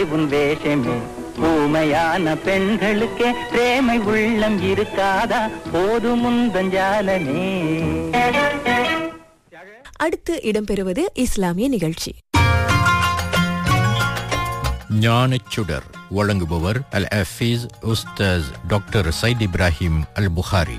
உன் வேஷமே ஊமையான பெண்களுக்கே பிரேமை உள்ளம் இருக்காதா போதும் முந்தஞ்சாலமே அடுத்து இடம்பெறுவது இஸ்லாமிய நிகழ்ச்சி ஞானச்சுடர் வழங்குபவர் அல் ஹஃபீஸ் உஸ்தாஸ் டாக்டர் சைத் இப்ராஹிம் அல் புகாரி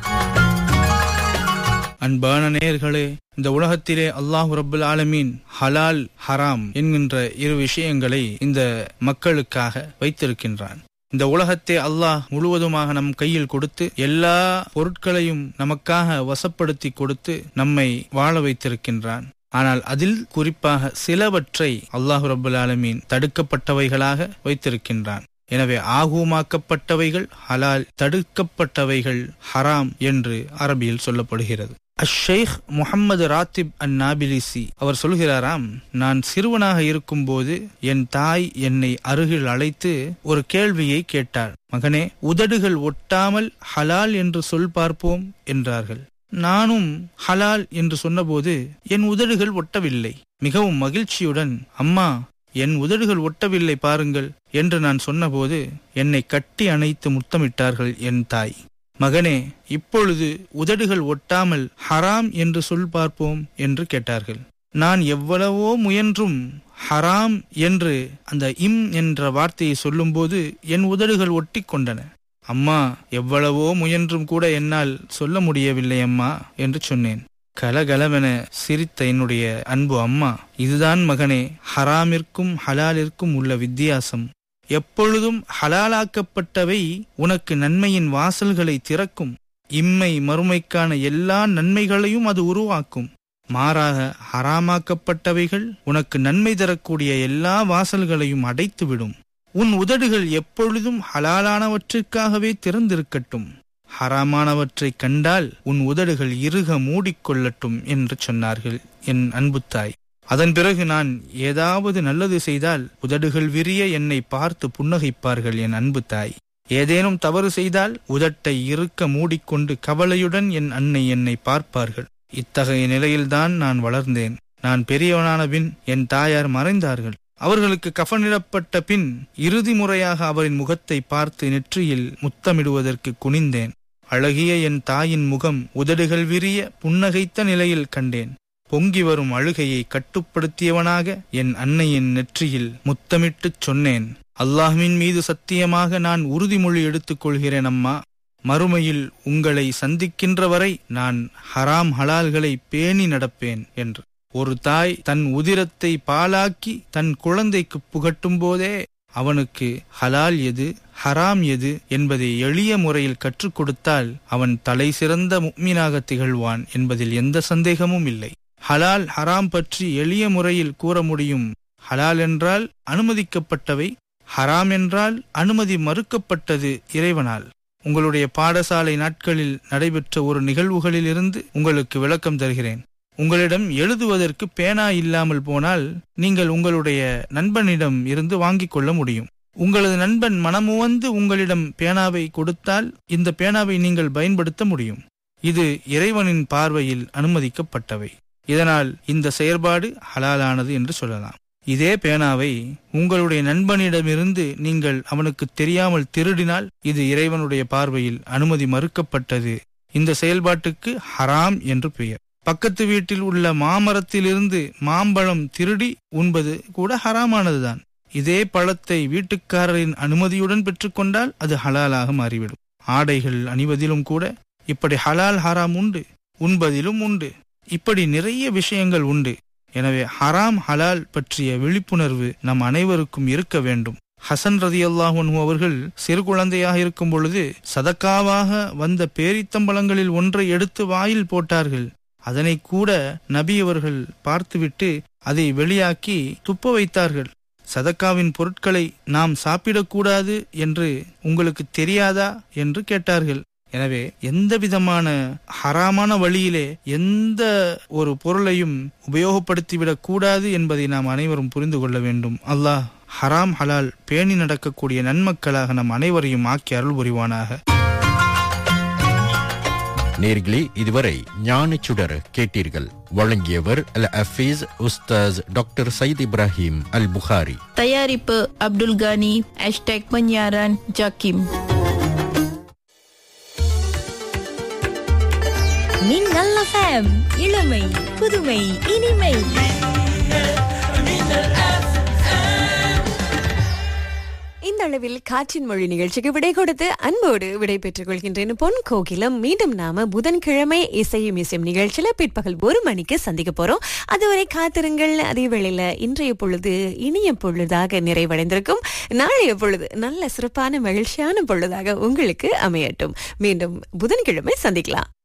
அன்பான நேயர்களே இந்த உலகத்திலே அல்லாஹு ரபுல் ஆலமீன் ஹலால் ஹராம் என்கின்ற இரு விஷயங்களை இந்த மக்களுக்காக வைத்திருக்கின்றான் இந்த உலகத்தை அல்லாஹ் முழுவதுமாக நம் கையில் கொடுத்து எல்லா பொருட்களையும் நமக்காக வசப்படுத்தி கொடுத்து நம்மை வாழ வைத்திருக்கின்றான் ஆனால் அதில் குறிப்பாக சிலவற்றை அல்லாஹு ரபுல் ஆலமீன் தடுக்கப்பட்டவைகளாக வைத்திருக்கின்றான் எனவே ஆகுமாக்கப்பட்டவைகள் ஹலால் தடுக்கப்பட்டவைகள் ஹராம் என்று அரபியில் சொல்லப்படுகிறது அஷேக் முகமது ராத்திப் அன் நாபிலிசி அவர் சொல்கிறாராம் நான் சிறுவனாக இருக்கும்போது என் தாய் என்னை அருகில் அழைத்து ஒரு கேள்வியை கேட்டாள் மகனே உதடுகள் ஒட்டாமல் ஹலால் என்று சொல் பார்ப்போம் என்றார்கள் நானும் ஹலால் என்று சொன்னபோது என் உதடுகள் ஒட்டவில்லை மிகவும் மகிழ்ச்சியுடன் அம்மா என் உதடுகள் ஒட்டவில்லை பாருங்கள் என்று நான் சொன்னபோது என்னை கட்டி அணைத்து முத்தமிட்டார்கள் என் தாய் மகனே இப்பொழுது உதடுகள் ஒட்டாமல் ஹராம் என்று சொல் பார்ப்போம் என்று கேட்டார்கள் நான் எவ்வளவோ முயன்றும் ஹராம் என்று அந்த இம் என்ற வார்த்தையை சொல்லும்போது என் உதடுகள் ஒட்டி கொண்டன அம்மா எவ்வளவோ முயன்றும் கூட என்னால் சொல்ல முடியவில்லை அம்மா என்று சொன்னேன் கலகலவென சிரித்த என்னுடைய அன்பு அம்மா இதுதான் மகனே ஹராமிற்கும் ஹலாலிற்கும் உள்ள வித்தியாசம் எப்பொழுதும் ஹலாலாக்கப்பட்டவை உனக்கு நன்மையின் வாசல்களை திறக்கும் இம்மை மறுமைக்கான எல்லா நன்மைகளையும் அது உருவாக்கும் மாறாக ஹராமாக்கப்பட்டவைகள் உனக்கு நன்மை தரக்கூடிய எல்லா வாசல்களையும் அடைத்துவிடும் உன் உதடுகள் எப்பொழுதும் ஹலாலானவற்றிற்காகவே திறந்திருக்கட்டும் ஹராமானவற்றை கண்டால் உன் உதடுகள் இறுக மூடிக்கொள்ளட்டும் என்று சொன்னார்கள் என் அன்பு தாய் அதன் பிறகு நான் ஏதாவது நல்லது செய்தால் உதடுகள் விரிய என்னை பார்த்து புன்னகைப்பார்கள் என் அன்பு தாய் ஏதேனும் தவறு செய்தால் உதட்டை இருக்க மூடிக்கொண்டு கவலையுடன் என் அன்னை என்னை பார்ப்பார்கள் இத்தகைய நிலையில்தான் நான் வளர்ந்தேன் நான் பெரியவனான பின் என் தாயார் மறைந்தார்கள் அவர்களுக்கு கஃனிடப்பட்ட பின் இறுதி முறையாக அவரின் முகத்தை பார்த்து நெற்றியில் முத்தமிடுவதற்கு குனிந்தேன் அழகிய என் தாயின் முகம் உதடுகள் விரிய புன்னகைத்த நிலையில் கண்டேன் பொங்கி வரும் அழுகையை கட்டுப்படுத்தியவனாக என் அன்னையின் நெற்றியில் முத்தமிட்டுச் சொன்னேன் அல்லாஹ்வின் மீது சத்தியமாக நான் உறுதிமொழி எடுத்துக் கொள்கிறேன் அம்மா மறுமையில் உங்களை சந்திக்கின்ற வரை நான் ஹராம் ஹலால்களை பேணி நடப்பேன் என்று ஒரு தாய் தன் உதிரத்தை பாலாக்கி தன் குழந்தைக்கு புகட்டும் போதே அவனுக்கு ஹலால் எது ஹராம் எது என்பதை எளிய முறையில் கற்றுக் கொடுத்தால் அவன் தலை சிறந்த முக்மீனாக திகழ்வான் என்பதில் எந்த சந்தேகமும் இல்லை ஹலால் ஹராம் பற்றி எளிய முறையில் கூற முடியும் ஹலால் என்றால் அனுமதிக்கப்பட்டவை ஹராம் என்றால் அனுமதி மறுக்கப்பட்டது இறைவனால் உங்களுடைய பாடசாலை நாட்களில் நடைபெற்ற ஒரு நிகழ்வுகளிலிருந்து உங்களுக்கு விளக்கம் தருகிறேன் உங்களிடம் எழுதுவதற்கு பேனா இல்லாமல் போனால் நீங்கள் உங்களுடைய நண்பனிடம் இருந்து வாங்கிக் கொள்ள முடியும் உங்களது நண்பன் மனமுவந்து உங்களிடம் பேனாவை கொடுத்தால் இந்த பேனாவை நீங்கள் பயன்படுத்த முடியும் இது இறைவனின் பார்வையில் அனுமதிக்கப்பட்டவை இதனால் இந்த செயற்பாடு ஹலாலானது என்று சொல்லலாம் இதே பேனாவை உங்களுடைய நண்பனிடமிருந்து நீங்கள் அவனுக்கு தெரியாமல் திருடினால் இது இறைவனுடைய பார்வையில் அனுமதி மறுக்கப்பட்டது இந்த செயல்பாட்டுக்கு ஹராம் என்று பெயர் பக்கத்து வீட்டில் உள்ள மாமரத்திலிருந்து மாம்பழம் திருடி உண்பது கூட ஹராமானதுதான் இதே பழத்தை வீட்டுக்காரரின் அனுமதியுடன் பெற்றுக்கொண்டால் அது ஹலாலாக மாறிவிடும் ஆடைகள் அணிவதிலும் கூட இப்படி ஹலால் ஹராம் உண்டு உண்பதிலும் உண்டு இப்படி நிறைய விஷயங்கள் உண்டு எனவே ஹராம் ஹலால் பற்றிய விழிப்புணர்வு நம் அனைவருக்கும் இருக்க வேண்டும் ஹசன் ரதி அல்லாஹு அவர்கள் சிறு குழந்தையாக இருக்கும் பொழுது சதக்காவாக வந்த பேரித்தம்பழங்களில் ஒன்றை எடுத்து வாயில் போட்டார்கள் அதனை கூட நபி அவர்கள் பார்த்துவிட்டு அதை வெளியாக்கி துப்ப வைத்தார்கள் சதக்காவின் பொருட்களை நாம் சாப்பிடக்கூடாது என்று உங்களுக்கு தெரியாதா என்று கேட்டார்கள் எனவே எந்த விதமான ஹராமான வழியிலே எந்த ஒரு பொருளையும் உபயோகப்படுத்திவிடக் கூடாது என்பதை நாம் அனைவரும் புரிந்து கொள்ள வேண்டும் அல்லாஹ் ஹராம் ஹலால் பேணி நடக்கக்கூடிய நன்மக்களாக நம் அனைவரையும் ஆக்கி அருள் புரிவானாக நேர்களே இதுவரை ஞானச்சுடர் கேட்டீர்கள் வழங்கியவர் அல் அஃபீஸ் உஸ்தாஸ் டாக்டர் சயீத் இப்ராஹிம் அல் புகாரி தயாரிப்பு அப்துல் கானி ஹேஷ்டேக் பன்யாரான் ஜாக்கிம் மின்னல் FM இளமை புதுமை இனிமை இந்த அளவில் காற்றின் மொழி நிகழ்ச்சிக்கு விடை கொடுத்து அன்போடு விடை பெற்றுக் கொள்கின்றேன் பொன் கோகிலம் மீண்டும் நாம புதன்கிழமை இசையும் இசையும் நிகழ்ச்சியில பிற்பகல் ஒரு மணிக்கு சந்திக்க போறோம் அதுவரை காத்திருங்கள் அதே வேளையில இன்றைய பொழுது இனிய பொழுதாக நிறைவடைந்திருக்கும் நாளைய பொழுது நல்ல சிறப்பான மகிழ்ச்சியான பொழுதாக உங்களுக்கு அமையட்டும் மீண்டும் புதன்கிழமை சந்திக்கலாம்